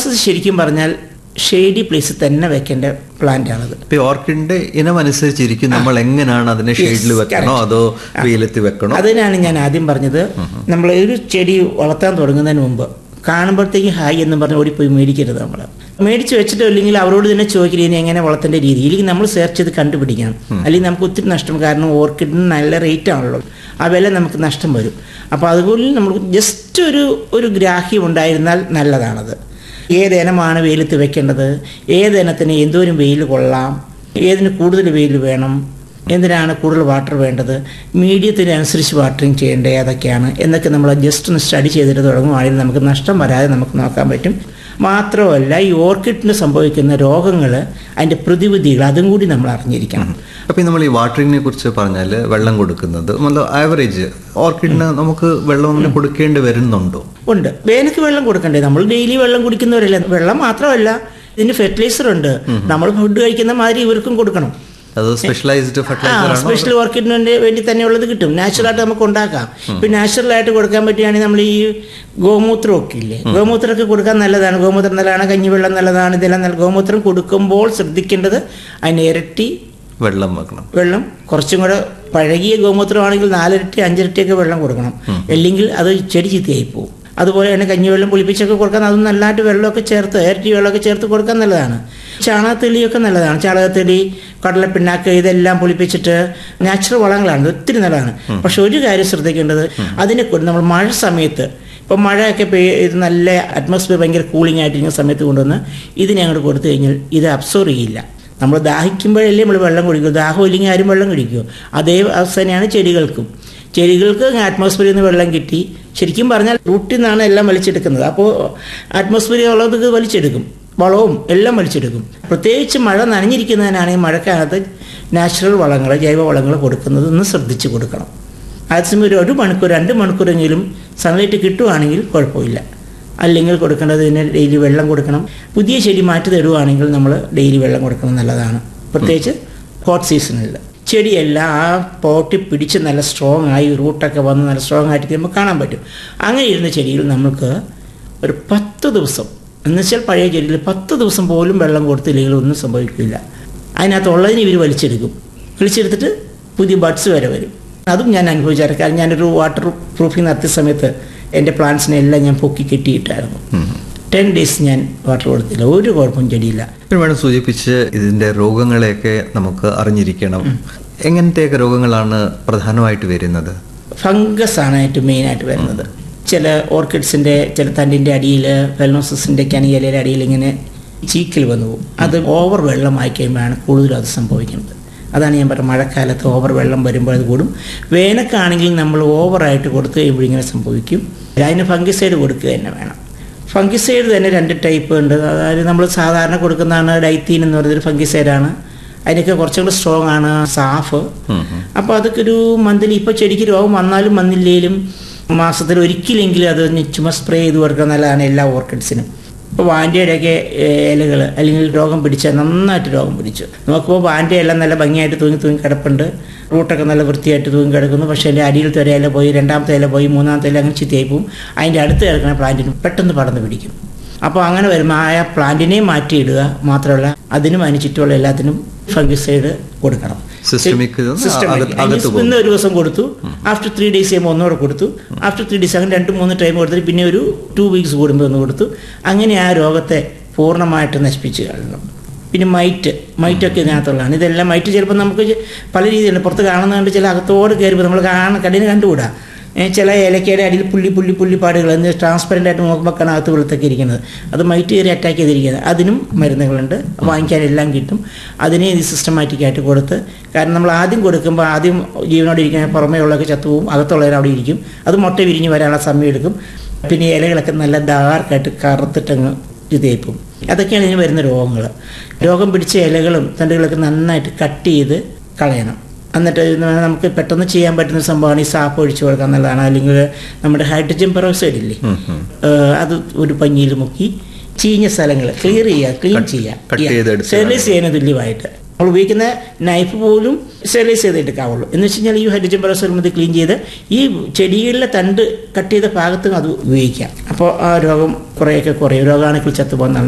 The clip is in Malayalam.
പ്ലാന്റ്സ് ശരിക്കും പറഞ്ഞാൽ ഷെയ്ഡി പ്ലേസിൽ തന്നെ വെക്കേണ്ട പ്ലാന്റ് ആണത് ഇപ്പൊ ഈ ഓർക്കിഡിന്റെ ഇനം അനുസരിച്ചിരിക്കും നമ്മൾ എങ്ങനെയാണ് അതിനെ ഷെയ്ഡിൽ വെക്കണോ അതോ വെയിലത്ത് വെക്കണോ അതിനാണ് ഞാൻ ആദ്യം പറഞ്ഞത് നമ്മൾ ഒരു ചെടി വളർത്താൻ തുടങ്ങുന്നതിന് മുമ്പ് കാണുമ്പോഴത്തേക്ക് ഹായ് എന്ന് പറഞ്ഞ് ഓടിപ്പോയി മേടിക്കരുത് നമ്മൾ മേടിച്ച് വെച്ചിട്ടോ അല്ലെങ്കിൽ അവരോട് തന്നെ ചോദിക്കരുത് ഇതിനെ എങ്ങനെ വളർത്തേണ്ട രീതി ഇല്ലെങ്കിൽ നമ്മൾ സെർച്ച് ചെയ്ത് കണ്ടുപിടിക്കണം അല്ലെങ്കിൽ നമുക്ക് ഒത്തിരി നഷ്ടം കാരണം ഓർക്കിഡിന് നല്ല റേറ്റ് ആണല്ലോ ആ വില നമുക്ക് നഷ്ടം വരും അപ്പോൾ അതുപോലെ നമ്മൾ ജസ്റ്റ് ഒരു ഒരു ഗ്രാഹ്യം ഉണ്ടായിരുന്നാൽ നല്ലതാണത് ഏത് ഇനമാണ് വെയിലത്ത് വെക്കേണ്ടത് ഏത് ഇനത്തിന് എന്തോരം വെയിൽ കൊള്ളാം ഏതിന് കൂടുതൽ വെയിൽ വേണം എന്തിനാണ് കൂടുതൽ വാട്ടർ വേണ്ടത് മീഡിയത്തിനനുസരിച്ച് വാട്ടറിങ് ചെയ്യേണ്ടത് ഏതൊക്കെയാണ് എന്നൊക്കെ നമ്മൾ ജസ്റ്റ് ഒന്ന് സ്റ്റഡി ചെയ്തിട്ട് തുടങ്ങുവാണെങ്കിൽ നമുക്ക് നഷ്ടം വരാതെ നമുക്ക് നോക്കാൻ പറ്റും മാത്രമല്ല ഈ ഓർക്കിഡിന് സംഭവിക്കുന്ന രോഗങ്ങൾ അതിൻ്റെ പ്രതിവിധികൾ അതും കൂടി നമ്മൾ അറിഞ്ഞിരിക്കണം അപ്പൊ നമ്മൾ ഈ വാട്ടറിങ്ങിനെ കുറിച്ച് പറഞ്ഞാൽ വെള്ളം കൊടുക്കുന്നത് ആവറേജ് ഓർക്കിഡിന് നമുക്ക് വെള്ളം അങ്ങനെ കൊടുക്കേണ്ടി വരുന്നുണ്ടോ ഉണ്ട് വേനൽക്ക് വെള്ളം കൊടുക്കണ്ടേ നമ്മൾ ഡെയിലി വെള്ളം കുടിക്കുന്നവരല്ല വെള്ളം മാത്രമല്ല ഇതിന് ഫെർട്ടിലൈസർ ഉണ്ട് നമ്മൾ ഫുഡ് കഴിക്കുന്ന മാതിരി ഇവർക്കും കൊടുക്കണം അത് സ്പെഷ്യലൈസ്ഡ് ഫെർട്ടിലൈസർ ആണോ സ്പെഷ്യൽ വർക്കിന് വേണ്ടി തന്നെയുള്ളത് കിട്ടും നാച്ചുറലായിട്ട് നമുക്ക് ഉണ്ടാക്കാം ഇപ്പം നാച്ചുറലായിട്ട് കൊടുക്കാൻ പറ്റുകയാണെങ്കിൽ നമ്മൾ ഈ ഗോമൂത്രം ഒക്കെ ഇല്ലേ ഗോമൂത്രമൊക്കെ കൊടുക്കാൻ നല്ലതാണ് ഗോമൂത്രം നല്ലതാണ് കഞ്ഞിവെള്ളം നല്ലതാണ് ഇതെല്ലാം നല്ല ഗോമൂത്രം കൊടുക്കുമ്പോൾ ശ്രദ്ധിക്കേണ്ടത് അതിന് ഇരട്ടി വെള്ളം വെക്കണം വെള്ളം കുറച്ചും കൂടെ പഴകിയ ഗോമൂത്രമാണെങ്കിൽ നാലിരട്ടി അഞ്ചിരട്ടിയൊക്കെ വെള്ളം കൊടുക്കണം അല്ലെങ്കിൽ അത് ചെടി ചീത്തയായി പോകും അതുപോലെ തന്നെ കഞ്ഞിവെള്ളം പുളിപ്പിച്ചൊക്കെ കൊടുക്കാൻ അതും നല്ലതായിട്ട് വെള്ളമൊക്കെ ചേർത്ത് ഇരട്ടി വെള്ളമൊക്കെ ചേർത്ത് കൊടുക്കാൻ നല്ലതാണ് ചാണകത്തെളിയൊക്കെ നല്ലതാണ് ചാണകത്തെളി കടലപ്പിണ്ണാക്ക് ഇതെല്ലാം പുളിപ്പിച്ചിട്ട് നാച്ചുറൽ വളങ്ങളാണ് ഒത്തിരി നല്ലതാണ് പക്ഷെ ഒരു കാര്യം ശ്രദ്ധിക്കേണ്ടത് അതിനെ കൊണ്ട് നമ്മൾ മഴ സമയത്ത് ഇപ്പം മഴയൊക്കെ പെയ്യ ഇത് നല്ല അറ്റ്മോസ്ഫിയർ ഭയങ്കര കൂളിംഗ് ആയിട്ടിരിക്കുന്ന സമയത്ത് കൊണ്ടുവന്ന് ഇതിനെ അങ്ങോട്ട് കൊടുത്തു കഴിഞ്ഞാൽ ഇത് അബ്സോർവ് ചെയ്യില്ല നമ്മൾ ദാഹിക്കുമ്പോഴല്ലേ നമ്മൾ വെള്ളം കുടിക്കും ദാഹം ഇല്ലെങ്കിൽ ആരും വെള്ളം കുടിക്കുമോ അതേ അവസ്ഥ തന്നെയാണ് ചെടികൾക്കും ചെടികൾക്ക് അറ്റ്മോസ്ഫിയറിൽ നിന്ന് വെള്ളം കിട്ടി ശരിക്കും പറഞ്ഞാൽ റൂട്ടിൽ നിന്നാണ് എല്ലാം വലിച്ചെടുക്കുന്നത് അപ്പോൾ അറ്റ്മോസ്ഫിയറിൽ ഉള്ളത് വലിച്ചെടുക്കും വളവും എല്ലാം വലിച്ചെടുക്കും പ്രത്യേകിച്ച് മഴ നനഞ്ഞിരിക്കുന്നതിനാണ് ഈ മഴക്കാലത്ത് നാച്ചുറൽ വളങ്ങൾ ജൈവ വളങ്ങൾ കൊടുക്കുന്നത് ഒന്ന് ശ്രദ്ധിച്ച് കൊടുക്കണം അതേസമയം ഒരു ഒരു മണിക്കൂർ രണ്ട് മണിക്കൂറെങ്കിലും സൺലൈറ്റ് കിട്ടുവാണെങ്കിൽ കുഴപ്പമില്ല അല്ലെങ്കിൽ കൊടുക്കേണ്ടത് ഇതിന് ഡെയിലി വെള്ളം കൊടുക്കണം പുതിയ ചെടി മാറ്റി തരുവാണെങ്കിൽ നമ്മൾ ഡെയിലി വെള്ളം കൊടുക്കണം നല്ലതാണ് പ്രത്യേകിച്ച് ഹോട്ട് സീസണിൽ ചെടിയെല്ലാം ആ പോട്ടി പിടിച്ച് നല്ല സ്ട്രോങ് ആയി റൂട്ടൊക്കെ വന്ന് നല്ല സ്ട്രോങ് ആയിട്ട് നമുക്ക് കാണാൻ പറ്റും അങ്ങനെ ഇരുന്ന ചെടികൾ നമുക്ക് ഒരു പത്ത് ദിവസം എന്നുവെച്ചാൽ പഴയ ചെടിയിൽ പത്ത് ദിവസം പോലും വെള്ളം കൊടുത്തില്ലെങ്കിൽ ഒന്നും സംഭവിക്കില്ല അതിനകത്തുള്ളതിന് ഇവർ വലിച്ചെടുക്കും വലിച്ചെടുത്തിട്ട് പുതിയ ബഡ്സ് വരെ വരും അതും ഞാൻ അനുഭവിച്ചാറ് കാരണം ഞാനൊരു വാട്ടർ പ്രൂഫിങ് നടത്തിയ സമയത്ത് എൻ്റെ പ്ലാന്റ്സിനെ എല്ലാം ഞാൻ പൊക്കി കെട്ടിയിട്ടായിരുന്നു ടെൻ ഡേയ്സ് ഞാൻ വാട്ടർ കൊടുത്തില്ല ഒരു കുഴപ്പവും ചെടിയില്ല പിന്നെ വേണം സൂചിപ്പിച്ച് ഇതിന്റെ രോഗങ്ങളെയൊക്കെ നമുക്ക് അറിഞ്ഞിരിക്കണം എങ്ങനത്തെയൊക്കെ രോഗങ്ങളാണ് പ്രധാനമായിട്ട് വരുന്നത് ഫംഗസ് ആണ് ഏറ്റവും മെയിനായിട്ട് വരുന്നത് ചില ഓർക്കിഡ്സിൻ്റെ ചില തണ്ടിൻ്റെ അടിയിൽ ഫെലനോസിൻ്റെ ഒക്കെയാണ് ഇലയുടെ അടിയിൽ ഇങ്ങനെ ചീക്കൽ വന്നു പോകും അത് ഓവർ വെള്ളമായി കഴിയുമ്പോഴാണ് കൂടുതലും അത് സംഭവിക്കുന്നത് അതാണ് ഞാൻ പറഞ്ഞത് മഴക്കാലത്ത് ഓവർ വെള്ളം വരുമ്പോൾ അത് കൂടും വേനൽക്കാണെങ്കിൽ നമ്മൾ ഓവറായിട്ട് കൊടുത്തു കഴിയുമ്പോൾ ഇങ്ങനെ സംഭവിക്കും അതിന് ഫംഗിസൈഡ് കൊടുക്കുക തന്നെ വേണം ഫംഗിസൈഡ് തന്നെ രണ്ട് ടൈപ്പ് ഉണ്ട് അതായത് നമ്മൾ സാധാരണ കൊടുക്കുന്നതാണ് ഡൈത്തീൻ എന്ന് പറയുന്നൊരു ഫംഗിസൈഡാണ് അതിനൊക്കെ കുറച്ചും കൂടി സ്ട്രോങ് ആണ് സാഫ് അപ്പോൾ അതൊക്കെ ഒരു മന്ത്ലി ഇപ്പോൾ ചെടിക്ക് രോഗം വന്നാലും വന്നില്ലെങ്കിലും മാസത്തിൽ ഒരിക്കലെങ്കിലും അത് ചുമ സ്പ്രേ ചെയ്ത് കൊടുക്കുക നല്ലതാണ് എല്ലാ ഓർക്കിഡ്സിനും ഇപ്പോൾ വാൻഡയുടെയൊക്കെ ഇലകൾ അല്ലെങ്കിൽ രോഗം പിടിച്ചാൽ നന്നായിട്ട് രോഗം പിടിച്ചു നോക്കുമ്പോൾ വാൻഡ എല്ലാം നല്ല ഭംഗിയായിട്ട് തൂങ്ങി തൂങ്ങി കിടപ്പുണ്ട് റൂട്ടൊക്കെ നല്ല വൃത്തിയായിട്ട് തൂങ്ങി കിടക്കുന്നു പക്ഷേ അതിൻ്റെ അടിയിലത്തെ ഒരു ഇല പോയി രണ്ടാമത്തെ ഇല പോയി മൂന്നാമത്തെ ഇല അങ്ങനെ ചിത്തിയായി പോവും അതിൻ്റെ അടുത്ത് കിടക്കുന്ന പ്ലാന്റിന് പെട്ടെന്ന് പടർന്ന് പിടിക്കും അപ്പോൾ അങ്ങനെ വരുമ്പോൾ ആ പ്ലാന്റിനെ മാറ്റിയിടുക മാത്രമല്ല അതിനും അതിന് ചുറ്റുമുള്ള എല്ലാത്തിനും ഫംഗിസൈഡ് കൊടുക്കണം Systemic ഇത് Systemic. അകത്ത് അകത്ത് പോകും. ഇന്ന് ഒരു ദിവസം കൊടുത്തു ആഫ്റ്റർ ത്രീ ഡേയ്സ് ചെയ്യുമ്പോൾ ഒന്നുകൂടെ കൊടുത്തു ആഫ്റ്റർ ത്രീ ഡേയ്സ് അങ്ങനെ രണ്ട് മൂന്ന് ടൈം കൊടുത്തിട്ട് പിന്നെ ഒരു ടു വീക്സ് കൂടുമ്പോൾ ഒന്ന് കൊടുത്തു അങ്ങനെ ആ രോഗത്തെ പൂർണ്ണമായിട്ട് നശിപ്പിച്ച് കളയണം പിന്നെ മൈറ്റ് മൈറ്റൊക്കെ ഇതിനകത്തുള്ളതാണ് ഇതെല്ലാം മൈറ്റ് ചിലപ്പോൾ നമുക്ക് ചെ- പല രീതിയിലുണ്ട് പുറത്ത് കാണുന്നതുകൊണ്ട് ചില അകത്തോട് കയറുമ്പോൾ നമ്മൾ കാണ കടയിൽ കണ്ടുകൂടാ ഏ, ചില ഏലക്കയുടെ അടിയിൽ പുള്ളി പുള്ളി പുള്ളിപ്പാടുകൾ എന്ന് ട്രാൻസ്പെറൻ്റ് ആയിട്ട് നോക്കുമ്പോൾ കാണാം അകത്ത് വെളുത്തൊക്കെ ഇരിക്കുന്നത് അത് മൈറ്റ് കയറി അറ്റാക്ക് ചെയ്തിരിക്കുന്നത് അതിനും മരുന്നുകളുണ്ട് വാങ്ങിക്കാൻ എല്ലാം കിട്ടും അതിനെ ഇത് സിസ്റ്റമാറ്റിക് ആയിട്ട് കൊടുത്ത് കാരണം നമ്മൾ ആദ്യം കൊടുക്കുമ്പോൾ ആദ്യം ജീവനോടെ ഇരിക്കുന്ന പുറമേ ഉള്ളതൊക്കെ ചത്തുപോകും അകത്തുള്ളവർ അവിടെ ഇരിക്കും അത് മുട്ട വിരിഞ്ഞ് വരാനുള്ള സമയം എടുക്കും പിന്നെ ഇലകളൊക്കെ നല്ല ഡാർക്കായിട്ട് കറുത്തിട്ടങ്ങ് ഇതേപ്പും അതൊക്കെയാണ് ഇതിന് വരുന്ന രോഗങ്ങൾ രോഗം പിടിച്ച ഇലകളും തണ്ടുകളൊക്കെ നന്നായിട്ട് കട്ട് ചെയ്ത് കളയണം എന്നിട്ട് ഇത് നമുക്ക് പെട്ടെന്ന് ചെയ്യാൻ പറ്റുന്ന സംഭവമാണ് ഈ സാപ്പ് ഒഴിച്ചു കൊടുക്കുക എന്നുള്ളതാണ് അല്ലെങ്കിൽ നമ്മുടെ ഹൈഡ്രജൻ പെറോക്സൈഡ് ഇല്ലേ ഏഹ് അത് ഒരു പഞ്ഞിയിൽ മുക്കി ചീഞ്ഞ സ്ഥലങ്ങൾ ക്ലിയർ ചെയ്യുക ക്ലീൻ cut ചെയ്തെടുത്ത് ചെയ്യുക സ്റ്റെറിലൈസ് ചെയ്യുന്ന തുല്യമായിട്ട് നമ്മൾ ഉപയോഗിക്കുന്ന നൈഫ് പോലും സ്റ്റെറിലൈസ് ചെയ്ത് എടുക്കാവുള്ളൂ എന്ന് വെച്ച് കഴിഞ്ഞാൽ ഈ ഹൈഡ്രജൻ പെറോക്സൈഡ് മതി ക്ലീൻ ചെയ്ത് ഈ ചെടികളിലെ തണ്ട് കട്ട് ചെയ്ത ഭാഗത്തും അത് ഉപയോഗിക്കാം അപ്പോൾ ആ രോഗം കുറേയൊക്കെ കുറയും രോഗാണുക്കൾ ചത്തുപോകുന്നതാണ്